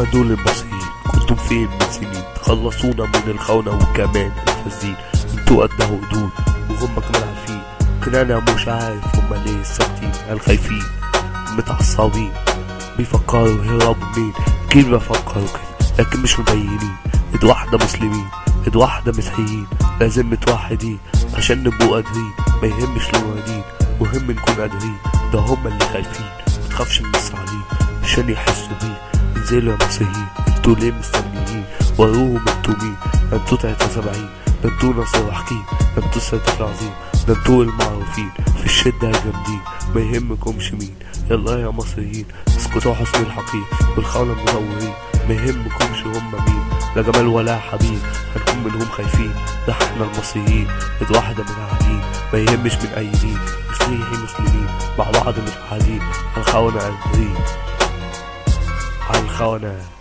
هما دول المصريين كنتم فين من سنين خلصونا من الخونة والكمان الفاسدين انتوا قد هدود وهم كمان عارفين لكن انا مش عارف هما ليه ساكتين الخايفين متعصبين بيفكروا يهربوا منين اكيد بيفكروا كده لكن مش مبينين ايد واحدة مسلمين ايد واحدة مسيحيين لازم متوحدين عشان نبقوا قادرين ما يهمش الوالدين مهم نكون قادرين ده هما اللي خايفين متخافش من الصعالين عشان يحسوا بيه انزلوا يا مصريين انتوا ليه مستنيين وروهم انتوا مين ده انتوا تلاتة سبعين ده انتوا ناصر حكيم ده انتوا السيد العظيم ده انتوا المعروفين في الشدة يا جامدين ما يهمكمش مين يلا يا مصريين اسكتوا حسن الحقير والخونة المزورين ما يهمكمش هم مين لا جمال ولا حبيب هنكون منهم خايفين ده احنا المصريين ايد واحدة متعادين ما يهمش من اي دين مسيحي مسلمين مع بعض متحدين على الخونة قادرين على الخونة